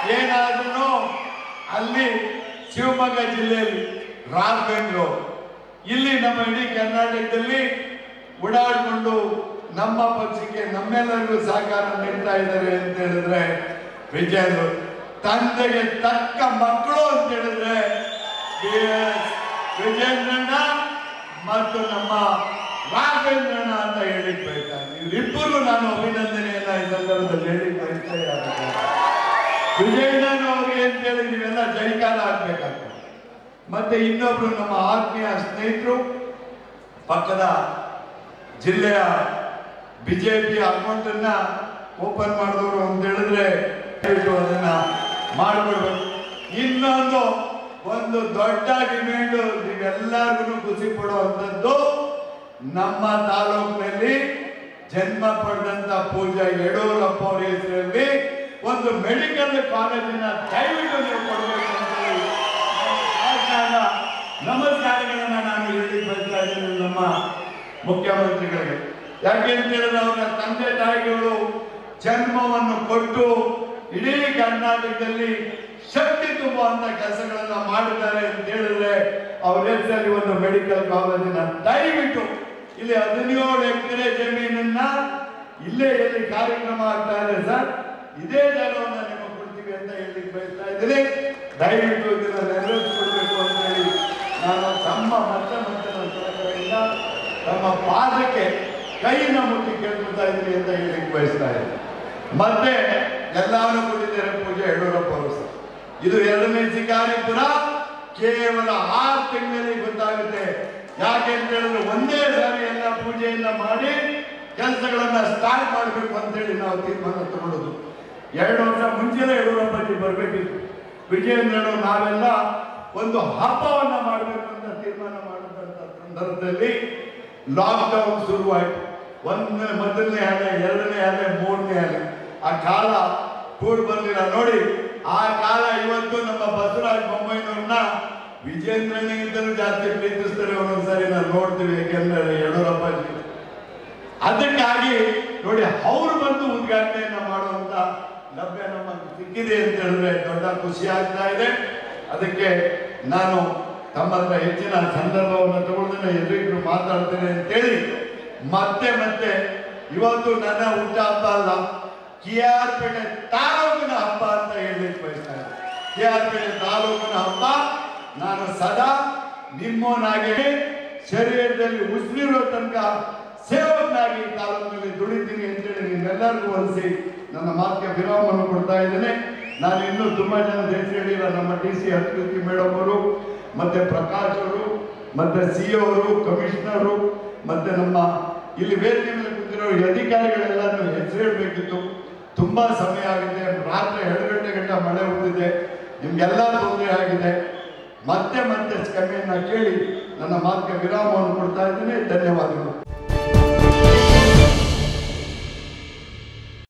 ಏನಾದ್ರೂ ಅಲ್ಲಿ ಶಿವಮೊಗ್ಗ ಜಿಲ್ಲೆಯಲ್ಲಿ ರಾಘವೇಂದ್ರ ಇಲ್ಲಿ ನಮ್ಮ ಇಡೀ ಕರ್ನಾಟಕದಲ್ಲಿ ಓಡಾಡಿಕೊಂಡು ನಮ್ಮ ಪಕ್ಷಕ್ಕೆ ನಮ್ಮೆಲ್ಲರಿಗೂ ಸಹಕಾರ ನೀಡ್ತಾ ಇದ್ದಾರೆ ಅಂತ ಹೇಳಿದ್ರೆ ವಿಜಯರು ತಂದೆಗೆ ತಕ್ಕ ಮಕ್ಕಳು ಅಂತ ಹೇಳಿದ್ರೆ BS ವಿಜೇಂದ್ರಣ್ಣ ಮತ್ತು ನಮ್ಮ ರಾಘವೇಂದ್ರಣ್ಣ ಅಂತ ಹೇಳಿ ಬಯಸ್ತಾನೆ ಇವರಿಬ್ಬರು ನಾನು ಅಭಿನಂದನೆಯನ್ನ ಈ ಸಂದರ್ಭದಲ್ಲಿ ಹೇಳಿ ಬಯಸ್ತಾ ಇದ್ದಾರೆ ವಿಜಯಣ್ಣನ ಅವ್ರಿಗೆ ಅಂತೇಳಿ ನೀವೆಲ್ಲ ಜೈಕಾರ ಆಗ್ಬೇಕಾಗ್ತದೆ ಮತ್ತೆ ಇನ್ನೊಬ್ರು ನಮ್ಮ ಆತ್ಮೀಯ ಸ್ನೇಹಿತರು ಪಕ್ಕದ ಜಿಲ್ಲೆಯ ಬಿಜೆಪಿ ಅಕೌಂಟ್ ಅನ್ನ ಓಪನ್ ಮಾಡಿದವರು ಅಂತ ಹೇಳಿದ್ರೆ ದಯವಿಟ್ಟು ಅದನ್ನ ಮಾಡ್ಬಿಡ್ಬೇಕು ಇನ್ನೊಂದು ಒಂದು ದೊಡ್ಡ ಡಿಮ್ಯಾಂಡ್ ನೀವೆಲ್ಲರಿಗೂ ಖುಷಿ ಪಡುವಂಥದ್ದು ನಮ್ಮ ತಾಲೂಕಿನಲ್ಲಿ ಜನ್ಮ ಪಡೆದಂತ ಪೂಜಾ ಯಡೂರಪ್ಪ ಅವರ ಹೆಸರಲ್ಲಿ ಒಂದು ಮೆಡಿಕಲ್ ಕಾಲೇಜಿನ ದಯವಿಟ್ಟು ನೀವು ಕೊಡಬೇಕು ಅಂತ ಹೇಳಿ ಸರ್ಕಾರದ ನಮಸ್ಕಾರಗಳನ್ನ ನಾನು ಹೇಳಿ ಬರ್ತಾ ಇದ್ದೀನಿ ನಮ್ಮ ಮುಖ್ಯಮಂತ್ರಿಗಳಿಗೆ ಯಾಕೆ ಅಂತ ಹೇಳಿದ್ರೆ ಅವರ ತಂದೆ ತಾಯಿಗಳು ಜನ್ಮವನ್ನು ಕೊಟ್ಟು ಇಡೀ ಕರ್ನಾಟಕದಲ್ಲಿ ಶಕ್ತಿ ತುಂಬುವಂತ ಕೆಲಸಗಳನ್ನ ಮಾಡಿದ್ದಾರೆ ಅಂತ ಹೇಳಿದ್ರೆ ಅವ್ರ ಹೆಸರಲ್ಲಿ ಒಂದು ಮೆಡಿಕಲ್ ಕಾಲೇಜಿನ ದಯವಿಟ್ಟು ಇಲ್ಲಿ ಹದಿನೇಳು ಎಕರೆ ಜಮೀನನ್ನ ಇಲ್ಲೇ ಎಲ್ಲಿ ಕಾರ್ಯಕ್ರಮ ಆಗ್ತಾ ಇದೆ ಸರ್ ಇದೇ ಜಾಗವನ್ನ ನಿಮಗೆ ಕೊಡ್ತೀವಿ ಅಂತ ಹೇಳಿ ಬಯಸ್ತಾ ಇದ್ದೀನಿ ದಯವಿಟ್ಟು ಇದನ್ನ ನೆರವೇರಿಸಿಕೊಡ್ಬೇಕು ಅಂತ ಹೇಳಿ ನಾನು ತಮ್ಮ ಮತ್ತೆ ಮತ್ತೆ ನನ್ನ ಕಡೆಯಿಂದ ತಮ್ಮ ಪಾದಕ್ಕೆ ಕೈನ ಮುಟ್ಟಿ ಕೇಳ್ಕೊತಾ ಇದ್ದೀನಿ ಅಂತ ಹೇಳಿ ಬಯಸ್ತಾ ಇದ್ದೀನಿ ಮತ್ತೆ ಎಲ್ಲಾನು ಕೊಟ್ಟಿದ್ದಾರೆ ಪೂಜೆ ಯಡಿಯೂರಪ್ಪ ಅವರು ಸರ್ ಇದು ಎರಡನೇ ಶಿಕಾರಿಪುರ ಕೇವಲ ಆರು ತಿಂಗಳಲ್ಲಿ ಗೊತ್ತಾಗುತ್ತೆ ಯಾಕೆ ಅಂತ ಹೇಳಿದ್ರೆ ಒಂದೇ ಸಾರಿ ಎಲ್ಲ ಪೂಜೆಯನ್ನ ಮಾಡಿ ಕೆಲಸಗಳನ್ನ ಸ್ಟಾರ್ಟ್ ಮಾಡಬೇಕು ಅಂತ ಹೇಳಿ ನಾವು ತೀರ್ಮಾನ ತಗೊಳ್ಳೋದು ಎರಡು ವರ್ಷ ಮುಂಚೆನೇ ಯಡಿಯೂರಪ್ಪಾಜಿ ಬರಬೇಕಿತ್ತು ವಿಜಯೇಂದ್ರನು ನಾವೆಲ್ಲ ಒಂದು ಹಬ್ಬವನ್ನ ಮಾಡಬೇಕು ಅಂತ ತೀರ್ಮಾನ ಮಾಡಿದಂತ ಸಂದರ್ಭದಲ್ಲಿ ಲಾಕ್ಡೌನ್ ಶುರುವಾಯಿತು ಒಂದನೇ ಮೊದಲನೇ ಅಲೆ ಎರಡನೇ ಅಲೆ ಮೂರನೇ ಅಲೆ ಆ ಕಾಲ ಕೂಡ್ ಬಂದಿಲ್ಲ ನೋಡಿ ಆ ಕಾಲ ಇವತ್ತು ನಮ್ಮ ಬಸವರಾಜ ಬೊಮ್ಮಾಯಿನವ್ರನ್ನ ವಿಜೇಂದ್ರನಿಗಿಂತಲೂ ಜಾಸ್ತಿ ಪ್ರೀತಿಸ್ತಾರೆ ಒಂದೊಂದ್ಸರಿ ನಾವು ನೋಡ್ತೀವಿ ಯಾಕೆಂದ್ರೆ ಯಡಿಯೂರಪ್ಪಾಜಿ ಅದಕ್ಕಾಗಿ ನೋಡಿ ಅವರು ಬಂದು ಉದ್ಘಾಟನೆಯನ್ನ ಮಾಡುವಂತ ಲಭ್ಯ ನಮಗೆ ಸಿಕ್ಕಿದೆ ಅಂತ ಹೇಳಿದ್ರೆ ದೊಡ್ಡ ಖುಷಿ ಆಗ್ತಾ ಇದೆ ಅದಕ್ಕೆ ನಾನು ತಮ್ಮ ಹತ್ರ ಹೆಚ್ಚಿನ ಸಂದರ್ಭವನ್ನು ತಗೊಳ್ದೇನೆ ಎದುರಿಗೂ ಮಾತಾಡ್ತೇನೆ ಅಂತೇಳಿ ಮತ್ತೆ ಮತ್ತೆ ಇವತ್ತು ನನ್ನ ಹುಟ್ಟ ಹಬ್ಬ ಅಲ್ಲ ಕೆ ಆರ್ ಪೇಟೆ ತಾಲೂಕಿನ ಹಬ್ಬ ಅಂತ ಹೇಳಲಿಕ್ಕೆ ಬಯಸ್ತಾ ಇದ್ದೀನಿ ಕೆ ಆರ್ ಪೇಟೆ ತಾಲೂಕಿನ ಹಬ್ಬ ನಾನು ಸದಾ ನಿಮ್ಮವನಾಗಿ ಶರೀರದಲ್ಲಿ ಉಸಿರಿರೋ ತನಕ ಸೇವಕನಾಗಿ ಈ ತಾಲೂಕಿನಲ್ಲಿ ದುಡಿತೀನಿ ಅಂತೇಳಿ ನಿಮ್ಮೆಲ್ಲರಿಗೂ ಹೊಲಿಸಿ ನನ್ನ ಮಾತಿಗೆ ವಿರಾಮವನ್ನು ಕೊಡ್ತಾ ಇದ್ದೇನೆ ನಾನು ಇನ್ನೂ ತುಂಬಾ ಜನ ಹೆಸರು ಹೇಳಿಲ್ಲ ನಮ್ಮ ಡಿ ಸಿ ಅತ್ಕೃತಿ ಮೇಡಮ್ ಅವರು ಮತ್ತೆ ಪ್ರಕಾಶ್ ಅವರು ಮತ್ತೆ ಸಿ ಅವರು ಕಮಿಷನರು ಮತ್ತೆ ನಮ್ಮ ಇಲ್ಲಿ ವೇದಿಕೆ ಮೇಲೆ ಕೂತಿರೋ ಈ ಅಧಿಕಾರಿಗಳೆಲ್ಲರೂ ಹೆಸರು ಹೇಳಬೇಕಿತ್ತು ತುಂಬಾ ಸಮಯ ಆಗಿದೆ ರಾತ್ರಿ ಎರಡು ಗಂಟೆ ಗಂಟ ಮಳೆ ಹುಟ್ಟಿದೆ ನಿಮ್ಗೆಲ್ಲ ತೊಂದರೆ ಆಗಿದೆ ಮತ್ತೆ ಮತ್ತೆ ಕ್ಷಮೆಯನ್ನ ಕೇಳಿ ನನ್ನ ಮಾತಿಗೆ ವಿರಾಮವನ್ನು ಕೊಡ್ತಾ ಇದ್ದೀನಿ ಧನ್ಯವಾದಗಳು